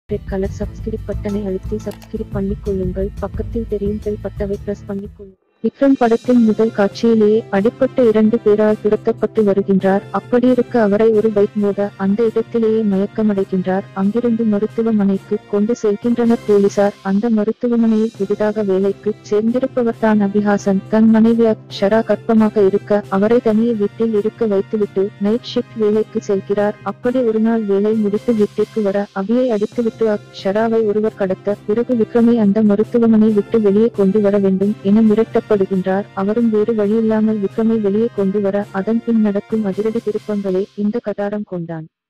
red colour சப்ஸ்கிரிப் பட்டனை அழுத்தி சப்ஸ்கிரிப் பண்ணிக் கொள்ளுங்கள் பக்கத்தில் தெரியும் பெல் பட்டவை பிரஸ் பண்ணிக் கொள்ளுங்கள் விக்ரம் படத்தின் முதல் காட்சியிலேயே அடிப்பட்ட இரண்டு பேரால் துரத்தப்பட்டு வருகின்றார் அப்படியிருக்க அவரை ஒரு பைக் மோத அந்த இடத்திலேயே மயக்கமடைகின்றார் அங்கிருந்து மருத்துவமனைக்கு கொண்டு செல்கின்றனர் போலீசார் அந்த மருத்துவமனையில் புதிதாக வேலைக்கு சேர்ந்திருப்பவர்தான் அபிஹாசன் தன் மனைவி ஷரா கர்ப்பமாக இருக்க அவரை தனியே வீட்டில் இருக்க வைத்துவிட்டு நைட் ஷிஃப்ட் வேலைக்கு செல்கிறார் அப்படி ஒரு நாள் வேலை முடித்து வீட்டிற்கு வர அபியை அடித்துவிட்டு ஷராவை ஒருவர் கடத்த பிறகு விக்ரமை அந்த மருத்துவமனை விட்டு வெளியே கொண்டு வர வேண்டும் என மிரட்டப்படுகின்றார் அவரும் வேறு வழியில்லாமல் விக்ரமை வெளியே கொண்டு வர அதன் பின் நடக்கும் அதிரடி திருப்பங்களே இந்த கட்டாரம் கொண்டான்